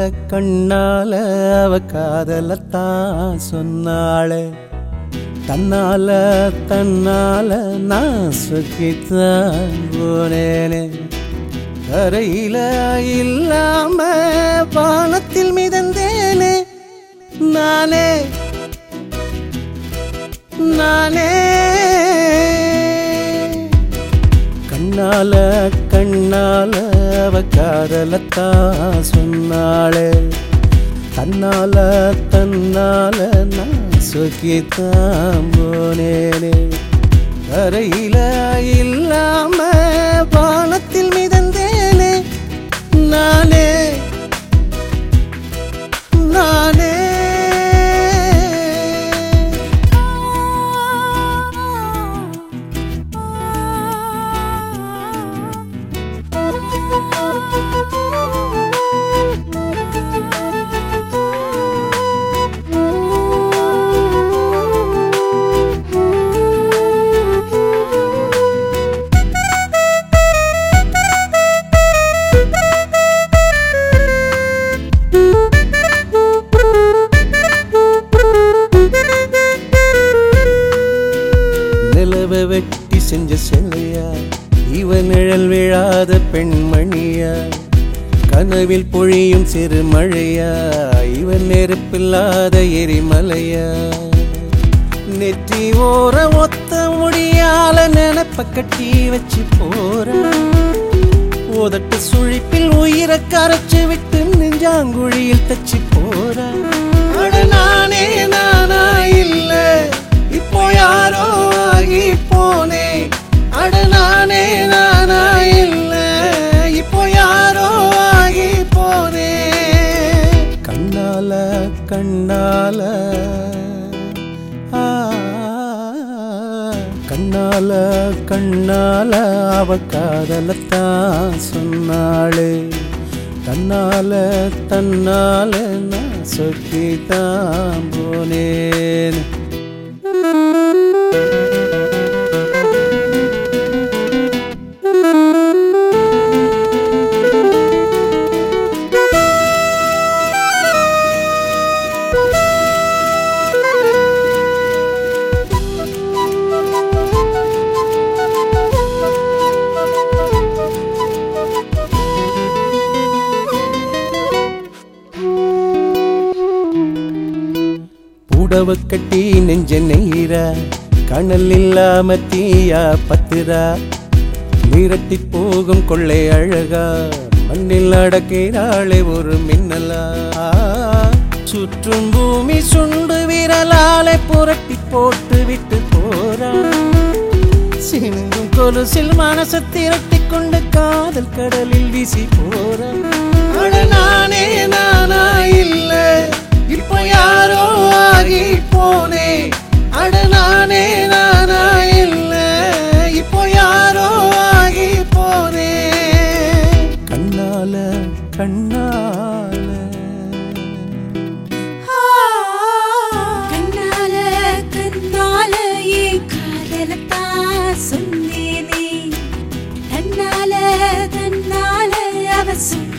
கண்ணால அவ காதலத்தான் சொன்னாளே தன்னால தன்னால நான் சுக்கித்தான் போனேனே கரையில இல்லாம வானத்தில் மிதந்தேனே நானே நானே கண்ணால கண்ணால அவ காதலத்தான் சொன்னாளே தன்னால தன்னால நான் சுக்கித்தான் போனேனே கரையில இல்லாம வானத்தில் மிதந்தேனே நானே நானே நிலவ வெட்டி செஞ்ச சிலையா இவன் நிழல் விழாத பெண்மணியா கனவில் பொழியும் சிறு மழையா இவன் நெருப்பில்லாத எரிமலையா நெற்றி ஓர ஒத்த முடியால நினப்ப கட்டி வச்சு போற உதட்டு சுழிப்பில் உயிரை கரைச்சு விட்டு நெஞ்சாங்குழியில் தச்சு போற அட நானே நானா இல்ல இப்போ யாரோ ஆகி போனே அட நானே நானா இல்ல இப்போ யாரோ ஆகி போனே கண்ணால கண்ணால ஆ, கண்ணால கண்ணால அவ காதலத்தான் சொன்னாளே தன்னால தன்னால நான் சொக்கித்தான் போனேன் புடவ கட்டி நெஞ்ச நெய்ரா கணல் இல்லாம தீயா பத்துரா மிரட்டி போகும் கொள்ளை அழகா மண்ணில் அடக்கிறாளே ஒரு மின்னலா சுற்றும் பூமி சுண்டு விரலாலே புரட்டி போட்டு விட்டு போறா சினுங்கும் கொலுசில் மனச திரட்டி கொண்டு காதல் கடலில் வீசி போறா அட நானே நானா இல்ல இப்போ யாரோ ஆகி போனே அட நானே நானா இல்ல இப்போ யாரோ ஆகி போனே கண்ணால கண்ணால கண்ணால கண்ணால ஏன் காதலத்தான் சொன்னேனே தன்னால தன்னால அவ சொன்ன